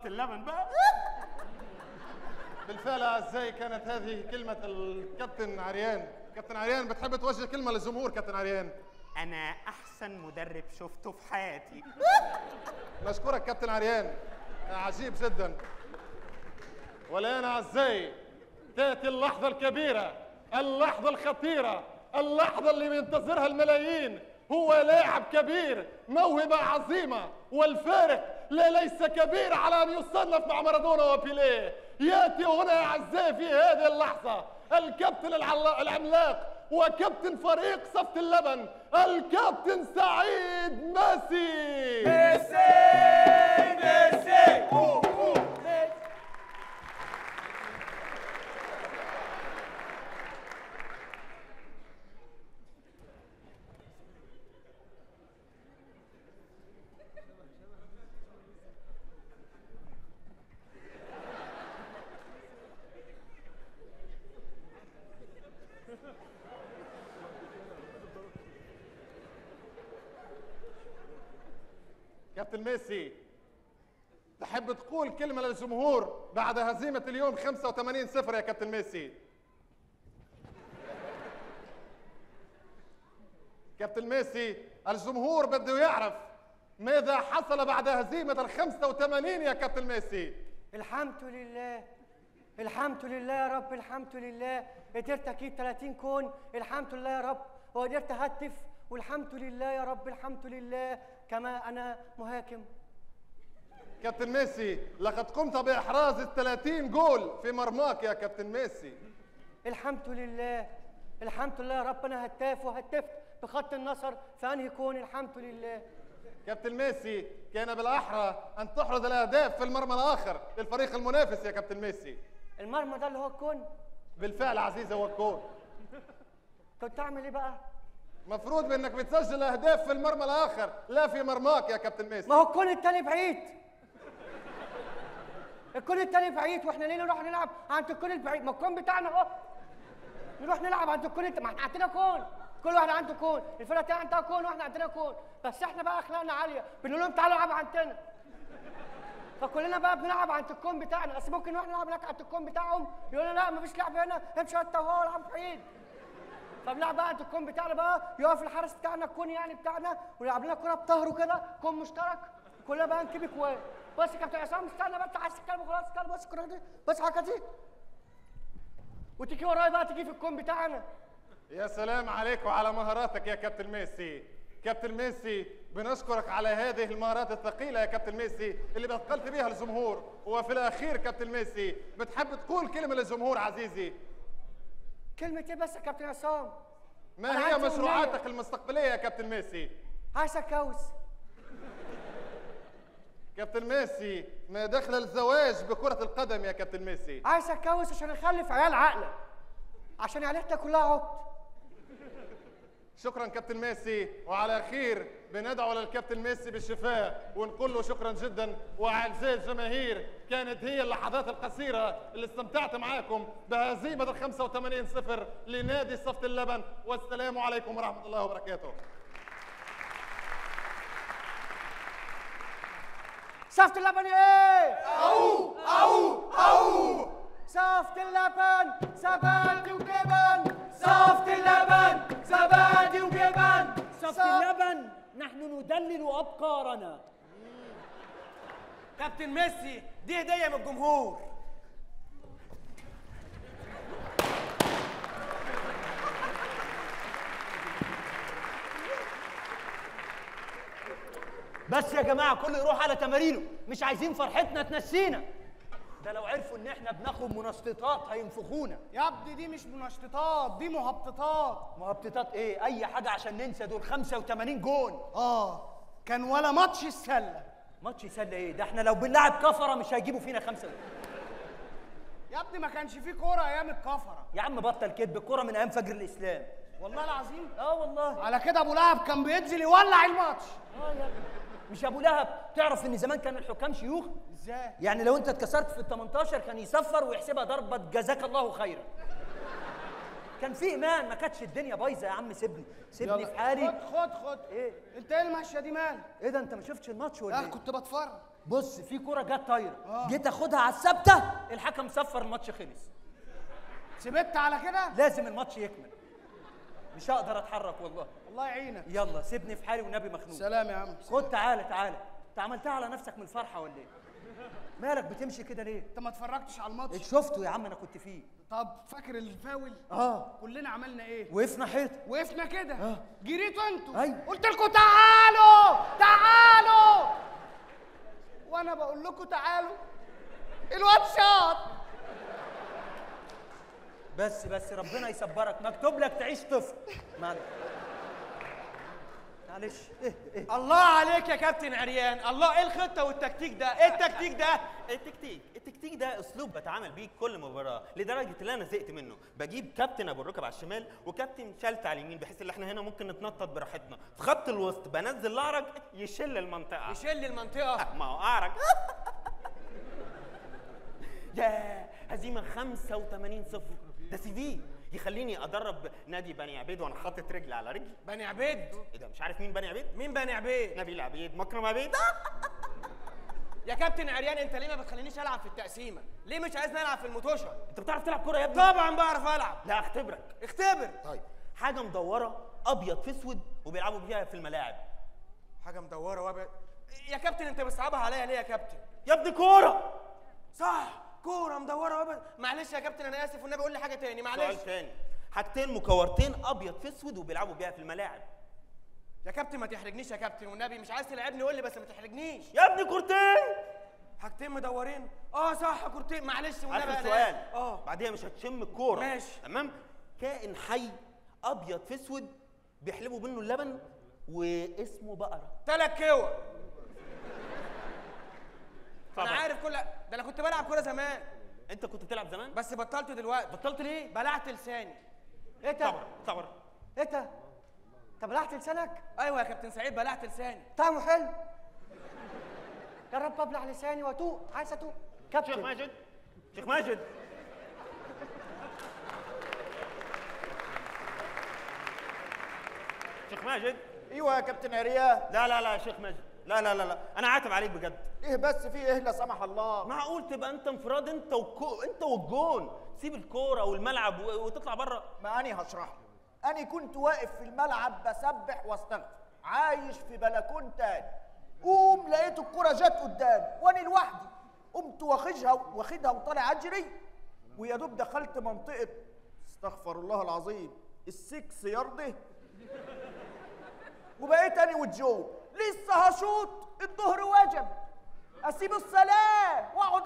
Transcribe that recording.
اللبن بقى بالفعل اعزائي كانت هذه كلمه الكابتن عريان كابتن عريان بتحب توجه كلمه للجمهور كابتن عريان انا احسن مدرب شفته في حياتي نشكرك كابتن عريان عجيب جدا والان اعزائي تاتي اللحظه الكبيره اللحظه الخطيره اللحظه اللي بينتظرها الملايين هو لاعب كبير موهبه عظيمه والفارق لا ليس كبير على ان يصنف مع مارادونا وبيليه ياتي هنا يا اعزائي في هذه اللحظه الكابتن العلا- العملاق وكابتن فريق صفت اللبن الكابتن سعيد ماسي كابتن ميسي تحب تقول كلمة للجمهور بعد هزيمة اليوم 85 صفر يا كابتن ميسي كابتن ميسي الجمهور بده يعرف ماذا حصل بعد هزيمة ال 85 يا كابتن ميسي الحمد لله الحمد لله يا رب الحمد لله قدرت اجيب 30 كون الحمد لله يا رب وقدرت اهتف والحمد لله يا رب الحمد لله كما انا مهاكم كابتن ميسي لقد قمت بإحراز ال 30 جول في مرماك يا كابتن ميسي الحمد لله الحمد لله يا رب انا هتاف وهتفت بخط النصر في انهي كون الحمد لله كابتن ميسي كان بالأحرى أن تحرز الأهداف في المرمى الآخر للفريق المنافس يا كابتن ميسي المرمى ده اللي هو الكون بالفعل عزيزي هو الكون كنت اعمل ايه بقى مفروض بانك بتسجل اهداف في المرمى الاخر لا في مرماك يا كابتن ميسي ما هو الكون التاني بعيد الكون التاني بعيد واحنا ليه نروح نلعب عند الكون البعيد ما الكون بتاعنا اهو نروح نلعب عند الكون الت... ما احنا عندنا كون كل واحد عنده كون الفرقه التانيه عندها كون واحنا عندنا كون بس احنا بقى اخلاقنا عاليه بنقول لهم تعالوا العبوا عندنا فكلنا بقى بنلعب عند الكون بتاعنا بس ممكن نروح نلعب هناك عند الكون بتاعهم يقولوا لا مفيش لعب هنا امشي انت وهو العب بعيد فبنلعب بقى عند الكون بتاعنا بقى يقف الحارس بتاعنا الكون يعني بتاعنا ويلعب لنا كوره بظهره كده كون مشترك كلنا بقى نجيب اكوان بس يا كابتن عصام استنى بقى انت عايز تتكلم وخلاص اتكلم بس الكوره دي بس الحركه دي وتيجي ورايا بقى تيجي في الكون بتاعنا يا سلام عليك وعلى مهاراتك يا كابتن ميسي كابتن ميسي بنشكرك على هذه المهارات الثقيلة يا كابتن ميسي اللي بثقلت بها الجمهور وفي الأخير كابتن ميسي بتحب تقول كلمة للجمهور عزيزي كلمة ايه بس يا كابتن عصام؟ أنا ما هي عندي مشروعاتك أمنية. المستقبلية يا كابتن ميسي عايز اتجوز كابتن ميسي ما دخل الزواج بكرة القدم يا كابتن ميسي عايز اتجوز عشان اخلف عيال عاقله عشان عيالتنا كلها عبط شكرا كابتن ميسي وعلى خير بندعو للكابتن ميسي بالشفاء ونقول له شكرا جدا واعزائي الجماهير كانت هي اللحظات القصيره اللي استمتعت معاكم بهزيمه ال 85 صفر لنادي صفت اللبن والسلام عليكم ورحمه الله وبركاته صفت اللبن ايه؟ او او او صفت اللبن زبادي وجبن صفت اللبن زبادي وجبن صفت اللبن نحن ندلل أبقارنا كابتن ميسي دي هديه من الجمهور بس يا جماعة كله يروح على تمارينه مش عايزين فرحتنا تنسينا ده لو عرفوا ان احنا بناخد منشطات هينفخونا يا ابني دي مش منشطات دي مهبطات مهبطات ايه اي حاجة عشان ننسى دول 85 جون اه كان ولا ماتش السله ماتش يسلى ايه ده احنا لو بنلعب كفرة مش هيجيبوا فينا خمسة يا ابني ما كانش فيه كوره ايام الكفره يا عم بطل كدب الكرة من ايام فجر الاسلام والله العظيم اه والله على كده ابو لهب كان بينزل يولع الماتش اه يا ابني. مش ابو لهب تعرف ان زمان كان الحكام شيوخ ازاي يعني لو انت اتكسرت في ال 18 كان يصفر ويحسبها ضربه جزاك الله خيرا كان في ايمان ما كانتش الدنيا بايظه يا عم سيبني سيبني في حالي خد خد خد ايه انت ايه المشيه دي مال ايه ده انت ما شفتش الماتش ولا لا ايه كنت بتفرج بص في كوره جت طايره جيت اخدها على الثابته الحكم صفر الماتش خلص سبت على كده لازم الماتش يكمل مش هقدر اتحرك والله الله يعينك يلا سيبني في حالي والنبي مخنوق سلام يا عم خد تعالى تعالى انت عملتها على نفسك من الفرحه ولا ايه مالك بتمشي كده ليه انت ما اتفرجتش على الماتش شفته يا عم انا كنت فيه طب فاكر الفاول اه كلنا عملنا ايه وقفنا حيط وقفنا كده جريتوا انتوا أيوة. قلت لكم تعالوا تعالوا وانا بقول لكم تعالوا الواد شاط بس بس ربنا يصبرك مكتوب لك تعيش طفل معلش معلش ايه ايه الله عليك يا كابتن عريان الله ايه الخطه والتكتيك ده ايه التكتيك ده التكتيك التكتيك ده اسلوب بتعامل بيه كل مباراه لدرجه ان انا زهقت منه بجيب كابتن ابو الركب على الشمال وكابتن شلت على اليمين بحيث ان احنا هنا ممكن نتنطط براحتنا في خط الوسط بنزل الاعرج يشل المنطقه يشيل المنطقه ما هو اعرج يا هزيمه 85 صفر ده سي في يخليني ادرب نادي بني عبيد وانا حاطط رجل على رجل بني عبيد ايه ده مش عارف مين بني عبيد مين بني عبيد نبيل عبيد مكرم عبيد يا كابتن عريان انت ليه ما بتخلينيش العب في التقسيمه ليه مش عايزني العب في المطوشه انت بتعرف تلعب كوره يا ابني طبعا بعرف العب لا اختبرك اختبر طيب حاجه مدوره ابيض في اسود وبيلعبوا بيها في الملاعب حاجه مدوره وابيض يا كابتن انت بتصعبها عليا ليه يا كابتن يا ابني كوره صح كوره مدوره وابيض معلش يا كابتن انا اسف والنبي قول لي حاجه تاني معلش سؤال تاني حاجتين مكورتين ابيض في اسود وبيلعبوا بيها في الملاعب يا كابتن ما تحرجنيش يا كابتن والنبي مش عايز تلعبني قول لي بس ما تحرجنيش يا ابني كورتين حاجتين مدورين اه صح كورتين معلش والنبي اخر أنا سؤال آسف. اه بعديها مش هتشم الكوره ماشي. تمام كائن حي ابيض في اسود بيحلبوا منه اللبن واسمه بقره تلات كور انا طبعا. عارف كل ده انا كنت بلعب كوره زمان انت كنت بتلعب زمان بس بطلت دلوقتي بطلت ليه بلعت لساني ايه ده صبر صبر ايه ده طب بلعت لسانك ايوه يا كابتن سعيد بلعت لساني طعمه حلو جرب ابلع لساني واتوق عايز اتوق شيخ كابتن ماجد شيخ ماجد شيخ ماجد ايوه يا كابتن عريان لا لا لا يا شيخ ماجد لا لا لا لا انا عاتب عليك بجد ايه بس في ايه لا سمح الله معقول تبقى انت انفراد انت وكو انت والجون سيب الكوره والملعب و... وتطلع بره ما اني هشرح لك. انا كنت واقف في الملعب بسبح واستغفر عايش في بلكون تاني قوم لقيت الكرة جت قدامي وانا لوحدي قمت واخدها واخدها وطالع اجري ويا دوب دخلت منطقة استغفر الله العظيم السكس يرضي وبقيت انا والجو لسه هشوط الظهر وجب اسيب الصلاة واقعد